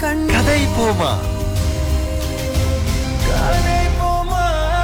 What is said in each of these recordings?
கண் கதை போமா கதை போமா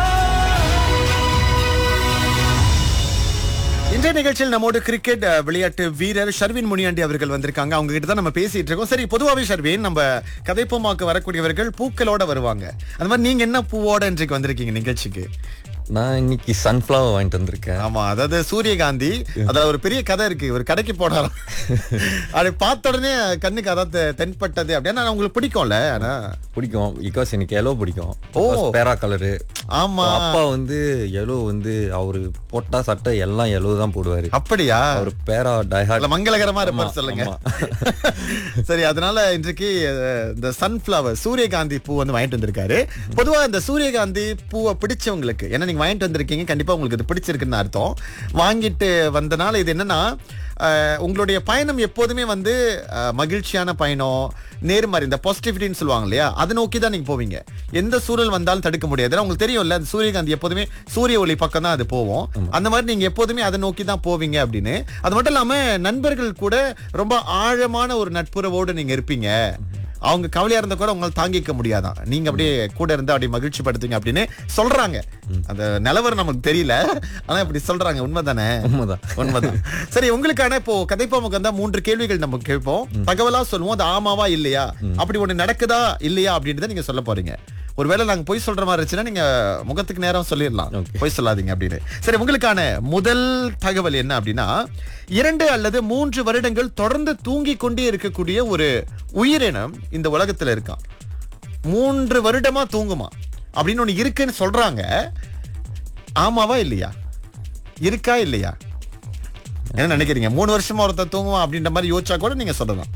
இன்றைய நிகழ்ச்சியில் நம்மோடு கிரிக்கெட் அஹ், விளையாட்டு வீரர் ஷர்வின் முனியாண்டி அவர்கள் வந்திருக்காங்க அவங்க கிட்ட தான் நம்ம பேசிட்டு இருக்கோம் சரி பொதுவாவே ஷர்வின் நம்ம கதைப்போமாக்கு வரக்கூடியவர்கள் பூக்களோட வருவாங்க அந்த மாதிரி நீங்க என்ன பூவோட இன்றைக்கு வந்திருக்கீங்க நிகழ்ச்சிக்கு நான் இன்னைக்கு சன்ஃப்ளவர் வாங்கிட்டு வந்திருக்கேன் ஆமா அதாவது சூரியகாந்தி அதுல ஒரு பெரிய கதை இருக்கு ஒரு கடைக்கு போனாராம் அதை பார்த்த உடனே கண்ணுக்கு அதாவது தென்பட்டது அப்படின்னா உங்களுக்கு பிடிக்கும்ல ஆனா பிடிக்கும் பிகாஸ் எனக்கு எல்லோ பிடிக்கும் ஓ. பேரா கலரு ஆமா அப்பா வந்து எல்லோ வந்து அவரு போட்டா சட்டை எல்லாம் எல்லோ தான் போடுவாரு அப்படியா அவர் பேரா டைஹார்ட் இல்ல மங்களகரமா இருப்பார் ஆமா, சொல்லுங்க ஆமா. சரி அதனால இன்றைக்கு அஹ், இந்த சன்ஃபிளவர் சூரியகாந்தி பூ வந்து வாங்கிட்டு வந்திருக்காரு பொதுவா இந்த சூரியகாந்தி பூவை பிடிச்சவங்களுக்கு ஏன்னா நீங்க வாங்கிட்டு வந்திருக்கீங்க கண்டிப்பா உங்களுக்கு இது பிடிச்சிருக்குன்னு அர்த்தம் வாங்கிட்டு வந்தனால இது என்னன்னா அஹ், உங்களுடைய பயணம் எப்போதுமே வந்து அஹ், மகிழ்ச்சியான பயணம் நேர்மறை இந்த பாசிட்டிவிட்டின்னு சொல்லுவாங்க இல்லையா அதை நோக்கி தான் நீங்க போவீங்க எந்த சூழல் வந்தாலும் தடுக்க முடியாது ஏன்னா உங்களுக்கு தெரியும்ல அந்த சூரியகாந்தி எப்போதுமே சூரிய ஒளி பக்கம் தான் அது போவோம் அந்த மாதிரி நீங்க எப்போதுமே அதை நோக்கி தான் போவீங்க அப்படின்னு அது மட்டும் இல்லாம நண்பர்கள் கூட ரொம்ப ஆழமான ஒரு நட்புறவோடு நீங்க இருப்பீங்க அவங்க கவலையா இருந்தா கூட உங்களால தாங்கிக்க முடியாதான் நீங்க அப்படியே கூட இருந்து அப்படியே மகிழ்ச்சி படுத்துங்க அப்படின்னு சொல்றாங்க அந்த நிலவரம் நமக்கு தெரியல ஆனா இப்படி சொல்றாங்க உண்மைதானே உண்மைதான் உண்மைதான் சரி உங்களுக்கான இப்போ கதைப்பாமுக்கு வந்தா மூன்று கேள்விகள் நம்ம கேட்போம் தகவலா சொல்லுவோம் அது ஆமாவா இல்லையா அப்படி ஒண்ணு நடக்குதா இல்லையா அப்படின்றத நீங்க சொல்ல போறீங்க ஒருவேளை நாங்க பொய் சொல்ற மாதிரி இருந்துச்சுன்னா நீங்க முகத்துக்கு நேரம் சொல்லிடலாம் Okay. பொய் சொல்லாதீங்க அப்படின்னு சரி உங்களுக்கான முதல் தகவல் என்ன அப்படின்னா இரண்டு அல்லது மூன்று வருடங்கள் தொடர்ந்து தூங்கி கொண்டே இருக்கக்கூடிய ஒரு உயிரினம் இந்த உலகத்துல இருக்கான் மூன்று வருடமா தூங்குமா அப்படின்னு ஒண்ணு இருக்குன்னு சொல்றாங்க ஆமாவா இல்லையா இருக்கா இல்லையா என்ன நினைக்கிறீங்க மூணு வருஷமா ஒருத்தர் தூங்குவான் அப்படின்ற மாதிரி யோசிச்சா கூட நீங்க சொல்லலாம்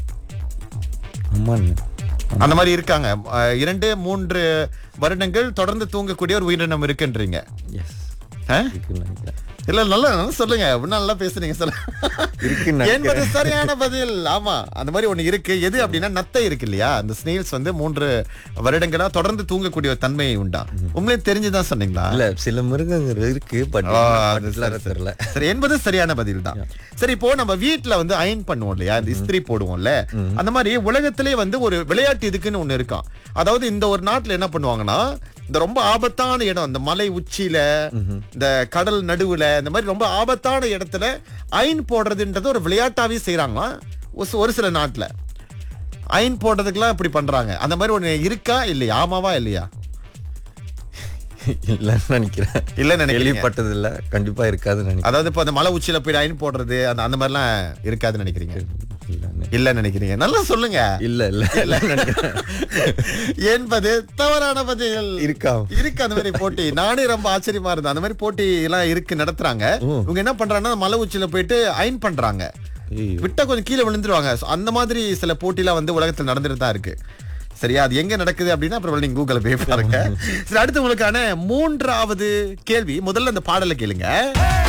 ஆமாங்க அந்த மாதிரி இருக்காங்க அஹ், இரண்டு மூன்று வருடங்கள் தொடர்ந்து தூங்கக்கூடிய ஒரு உயிரினம் இருக்குன்றீங்க எஸ் ஆ? இருக்குன்னு நினைக்கிறேன் இல்ல நல்லா நல்லா சொல்லுங்க இன்னும் நல்லா பேசுறீங்க சொல்லுங்க இருக்குன்னு என்பது நினைக்கிறேன். சரியான பதில் ஆமா அந்த மாதிரி ஒண்ணு இருக்கு எது அப்படின்னா நத்தை இருக்கு இல்லையா அந்த ஸ்னேல்ஸ் வந்து மூன்று வருடங்களா தொடர்ந்து தூங்கக்கூடிய ஒரு தன்மை உண்டா உங்களுக்கு தெரிஞ்சுதான் சொன்னீங்களா இல்ல சில மிருகங்கள் இருக்கு பட் ஆ, அது சரி, சரி. தெரியல சரி என்பது சரியான பதில் தான் சரி இப்போ நம்ம வீட்ல வந்து அயன் பண்ணுவோம் இல்லையா இந்த இஸ்திரி போடுவோம்ல அந்த மாதிரி உலகத்திலே வந்து ஒரு விளையாட்டு இதுக்குன்னு ஒண்ணு இருக்காம் அதாவது இந்த ஒரு நாட்டுல என்ன பண்ணுவாங்கன்னா இந்த ரொம்ப ஆபத்தான இடம் இந்த மலை உச்சியில இந்த கடல் நடுவுல இந்த மாதிரி ரொம்ப ஆபத்தான இடத்துல அயன் போடுறதுன்றது ஒரு விளையாட்டாவே செய்யறாங்களாம் ஒரு- ஒரு சில நாட்டுல அயன் போடுறதுக்கெல்லாம் இப்படி பண்றாங்க அந்த மாதிரி ஒண்ணு இருக்கா இல்லையா ஆமாவா இல்லையா இல்லன்னு நினைக்கிறேன் இல்லன்னு நினைக்கிறீங்க கேள்விப்பட்டது இல்ல கண்டிப்பா இருக்காதுன்னு நினைக்கிறேன் அதாவது இப்ப அந்த மலை உச்சியில போய் அயன் போடுறது அந்த அந்த மாதிரிலாம் இருக்காதுன்னு நினைக்கிறீங்க இல்லன்னு- இல்ல நினைக்கிறீங்க நல்லா சொல்லுங்க இல்ல இல்ல இல்லன்னு நினைக்கிறேன் என்பது தவறான பதில் இருக்கா இருக்கு அந்த மாதிரி போட்டி நானே ரொம்ப ஆச்சரியமா இருந்தேன் அந்த மாதிரி போட்டி எல்லாம் இருக்கு நடத்துறாங்க இவங்க என்ன பண்றாங்கன்னா மலை உச்சியில போயிட்டு அயன் பண்றாங்க ஐயோ. விட்டா கொஞ்சம் கீழே விழுந்துருவாங்க So, அந்த மாதிரி சில போட்டிலாம் வந்து உலகத்துல நடந்துட்டு தான் இருக்கு சரியா அது எங்க நடக்குது அப்படின்னா அப்புறம் நீங்க கூகுள் போய் பாருங்க சரி அடுத்து உங்களுக்கான மூன்றாவது கேள்வி முதல்ல அந்த பாடலை கேளுங்க